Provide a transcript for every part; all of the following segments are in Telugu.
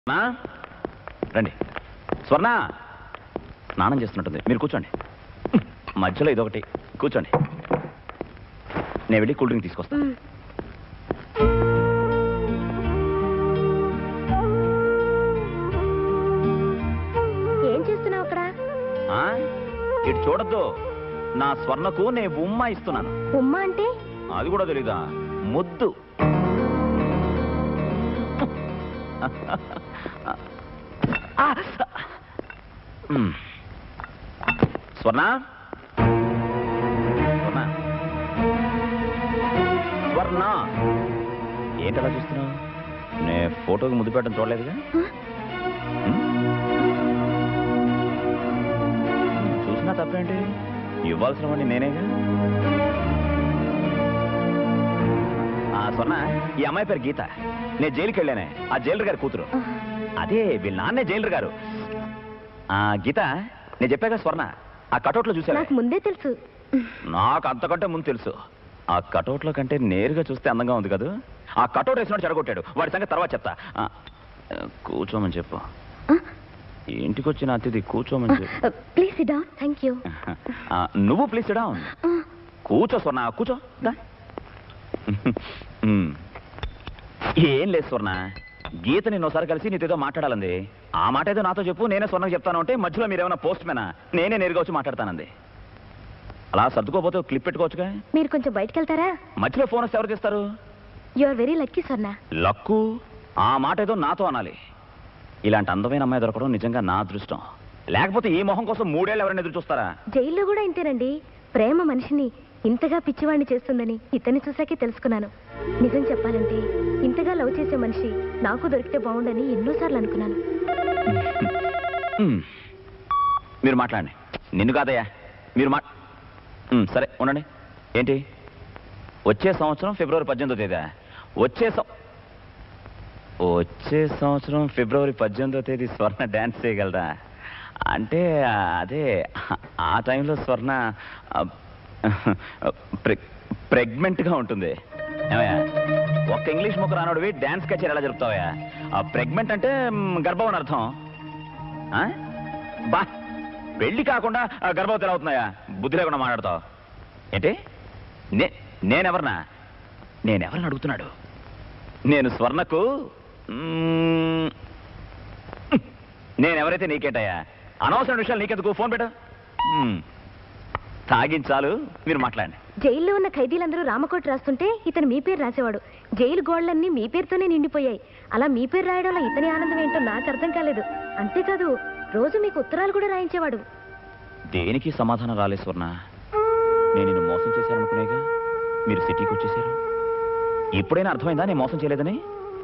నా? రండి స్వర్ణ స్నానం చేస్తున్నట్టుంది మీరు కూర్చోండి మధ్యలో ఇదొకటి కూర్చోండి నేను వెళ్ళి కూల్ డ్రింక్ తీసుకొస్తాను మ్. ఏం చేస్తున్నావు అక్కడ ఆ? ఇటు చూడొద్దు నా స్వర్ణకు నేను ఉమ్మ ఇస్తున్నాను ఉమ్మ అంటే అది కూడా తెలీదా ముద్దు ఆ! మ్. స్వర్ణ స్వర్ణ స్వర్ణ ఏంటలా చూస్తున్నావు నే ఫోటోకి ముద్దు పెట్టడం చూడలేదుగా మ్? చూసినా తప్పేంటి ఇవ్వాల్సిన వాడిని నేనేగా ఆ స్వర్ణ ఈ అమ్మాయి పేరు గీత నేను జైలుకి వెళ్ళానే ఆ జైలర్ గారి కూతురు అదే వీళ్ళ నాన్నే జైలర్ గారు ఆ గీత నేను చెప్పాగా స్వర్ణ ఆ కటౌట్లో చూసాను నాకు ముందే తెలుసు నాకు అంతకంటే ముందు తెలుసు ఆ కటౌట్లో కంటే నేరుగా చూస్తే అందంగా ఉంది కదా ఆ కటౌట్ వేసినట్టు చెడగొట్టాడు వాడి సంగతి తర్వాత చెప్తా ఆ, కూర్చోమని చెప్పు ఆ? ఇంటికి వచ్చిన అతిథి కూర్చోమని చెప్పు please sit down thank you ఆ, నువ్వు ప్లీజ్ డౌన్ కూర్చో స్వర్ణ కూర్చో దా. ఉమ్. ఏం లేదు స్వర్ణ గీత నిన్న ఒకసారి కలిసి నీతో ఏదో మాట్లాడాలంది ఆ మాట ఏదో నాతో చెప్పు నేనే స్వర్ణకు చెప్తాను అంటే మధ్యలో మీరేమైనా పోస్ట్ మేనా నేనే నేరుగా వచ్చి మాట్లాడతానంది అలా సర్దుకోపోతే ఒక క్లిప్ పెట్టుకోవచ్చుగా మీరు కొంచెం బయటకు వెళ్తారా మధ్యలో ఫోన్ వస్తే ఎవరు తీస్తారు you are very lucky Swarna luck ఆ మాట ఏదో నాతో అనాలి ఇలాంటి అందమైన అమ్మాయి దొరకడం నిజంగా నా అదృష్టం లేకపోతే ఈ మొహం కోసం మూడేళ్ళు ఎవరైనా ఎదురు చూస్తారా జైల్లో కూడా ఇంతేనండి ప్రేమ మనిషిని ఇంతగా పిచ్చివాణ్ణి చేస్తుందని ఇతన్ని చూసాకే తెలుసుకున్నాను నిజం చెప్పాలంటే ఇంతగా లవ్ చేసే మనిషి నాకు దొరికితే బాగుండని ఎన్నోసార్లు అనుకున్నాను మ్మ్. మీరు మాట్లాడండి నిన్ను కాదయ్యా మీరు మా మ్మ్, సరే ఉండండి ఏంటి వచ్చే సంవత్సరం ఫిబ్రవరి పద్దెనిమిదో తేదీ వచ్చే సం వచ్చే సంవత్సరం ఫిబ్రవరి పద్దెనిమిదో తేదీ స్వర్ణ డ్యాన్స్ చేయగలరా అంటే అదే ఆ టైంలో స్వర్ణ ప్రెగ్నెంట్గా ఉంటుంది ఏమయ్యా ఒక్క ఇంగ్లీష్ ముక్క రానోడివి డ్యాన్స్ కచేరీ ఎలా జరుపుతావయ్యా ఆ ప్రెగ్నెంట్ అంటే మ్, గర్భం అని అర్థం ఆ? బా పెళ్లి కాకుండా ఆ, గర్భవతి ఎలా అవుతున్నాయా బుద్ధి లేకుండా మాట్లాడతావు ఏంటి నే నేనెవరనా నేనెవరిని అడుగుతున్నాడు నేను స్వర్ణకు మ్మ్, నేనెవరైతే నీకేంటయ్యా అనవసరం విషయాలు నీకెందుకు ఫోన్ పెట్టు మ్మ్. తాగించాలు మీరు మాట్లాడండి జైల్లో ఉన్న ఖైదీలందరూ రామకోట రాస్తుంటే ఇతను మీ పేరు రాసేవాడు జైలు గోడలన్నీ మీ పేరుతోనే నిండిపోయాయి అలా మీ పేరు రాయడంలో ఇతని ఆనందం ఏంటో నాకు అర్థం కాలేదు అంతేకాదు రోజు మీకు ఉత్తరాలు కూడా రాయించేవాడు దేనికి సమాధానం రాలే స్వర్ణ నేను నిన్ను మోసం చేశారనుకునేగా మీరు సిటీకి వచ్చేసారు ఎప్పుడైనా అర్థమైందా నేను మోసం చేయలేదని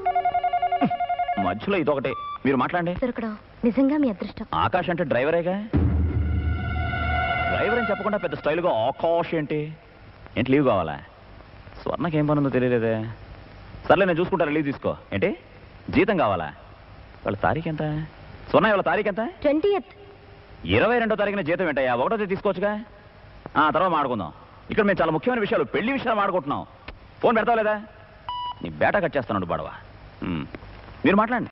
మధ్యలో ఇదొకటే మీరు మాట్లాడండి దొరకడం నిజంగా మీ అదృష్టం ఆకాష్ అంటే డ్రైవరేగా డ్రైవర్ అని చెప్పకుండా పెద్ద స్టైల్గా ఆకాష్ ఏంటి ఏంటి లీవ్ కావాలా స్వర్ణకి ఏం పని ఉందో తెలియలేదే సర్లే నేను చూసుకుంటాను లీవ్ తీసుకో ఏంటి జీతం కావాలా వాళ్ళ తారీఖు ఎంత స్వర్ణ వాళ్ళ తారీఖు ఎంత ట్వంటీ ఎత్ ఇరవై రెండో తారీఖున జీతం ఏంటయ్యా ఒకటో తేదీ తీసుకోవచ్చుగా ఆ తర్వాత మాడుకుందాం ఇక్కడ మేము చాలా ముఖ్యమైన విషయాలు పెళ్లి విషయాలు మాడుకుంటున్నాం ఫోన్ పెడతావు లేదా నీ బేటా కట్ చేస్తాను బడవా మీరు మాట్లాడండి